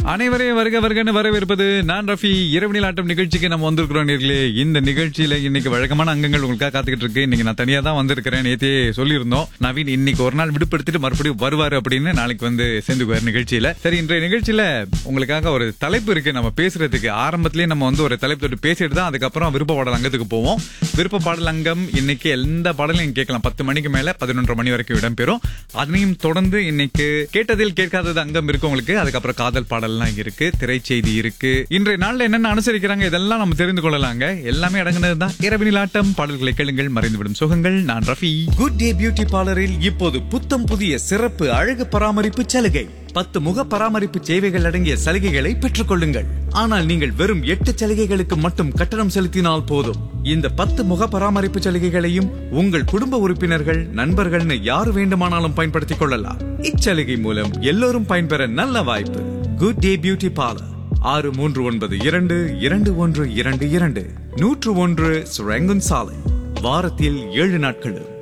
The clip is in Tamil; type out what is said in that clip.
அனைவரையும் வருக வருகன்னு வரவேற்பது நான் ரஃபி இரவு ஆட்டம் நிகழ்ச்சிக்கு நம்ம வந்திருக்கிறோம் நேர்களே இந்த நிகழ்ச்சியில இன்னைக்கு வழக்கமான அங்கங்கள் உங்களுக்காக காத்துக்கிட்டு இருக்கு இன்னைக்கு நான் தனியா தான் வந்திருக்கிறேன் நேத்தே சொல்லியிருந்தோம் நவீன் இன்னைக்கு ஒரு நாள் விடுபடுத்திட்டு மறுபடியும் வருவாரு அப்படின்னு நாளைக்கு வந்து சேர்ந்துக்குவார் நிகழ்ச்சியில சரி இன்றைய நிகழ்ச்சியில உங்களுக்காக ஒரு தலைப்பு இருக்கு நம்ம பேசுறதுக்கு ஆரம்பத்திலேயே நம்ம வந்து ஒரு தலைப்பு தொட்டு பேசிட்டு தான் அதுக்கப்புறம் விருப்ப பாடல் அங்கத்துக்கு போவோம் விருப்ப பாடல் அங்கம் இன்னைக்கு எந்த பாடலையும் கேட்கலாம் பத்து மணிக்கு மேல பதினொன்றரை மணி வரைக்கும் இடம்பெறும் அதையும் தொடர்ந்து இன்னைக்கு கேட்டதில் கேட்காதது அங்கம் இருக்கு உங்களுக்கு அதுக்கப்புறம் காதல் பாடல்லாம் இருக்கு திரைச்செய்தி இருக்கு இன்றைய நாள்ல என்னென்ன அனுசரிக்கிறாங்க இதெல்லாம் நம்ம தெரிந்து கொள்ளலாங்க எல்லாமே அடங்குனது தான் இரவினில் ஆட்டம் பாடல்களை கேளுங்கள் மறைந்துவிடும் சுகங்கள் நான் ரஃபி குட் டே பியூட்டி பார்லரில் இப்போது புத்தம் புதிய சிறப்பு அழகு பராமரிப்பு சலுகை பத்து முக பராமரிப்பு சேவைகள் அடங்கிய சலுகைகளை பெற்றுக் கொள்ளுங்கள் ஆனால் நீங்கள் வெறும் எட்டு சலுகைகளுக்கு மட்டும் கட்டணம் செலுத்தினால் போதும் இந்த பத்து முக பராமரிப்பு சலுகைகளையும் உங்கள் குடும்ப உறுப்பினர்கள் நண்பர்கள்னு யார் வேண்டுமானாலும் பயன்படுத்திக் கொள்ளலாம் இச்சலுகை மூலம் எல்லோரும் பயன்பெற நல்ல வாய்ப்பு குட் டே பியூட்டி பார்லர் ஆறு மூன்று ஒன்பது இரண்டு இரண்டு ஒன்று இரண்டு இரண்டு நூற்று ஒன்று சுரங்கன் சாலை வாரத்தில் ஏழு நாட்களும்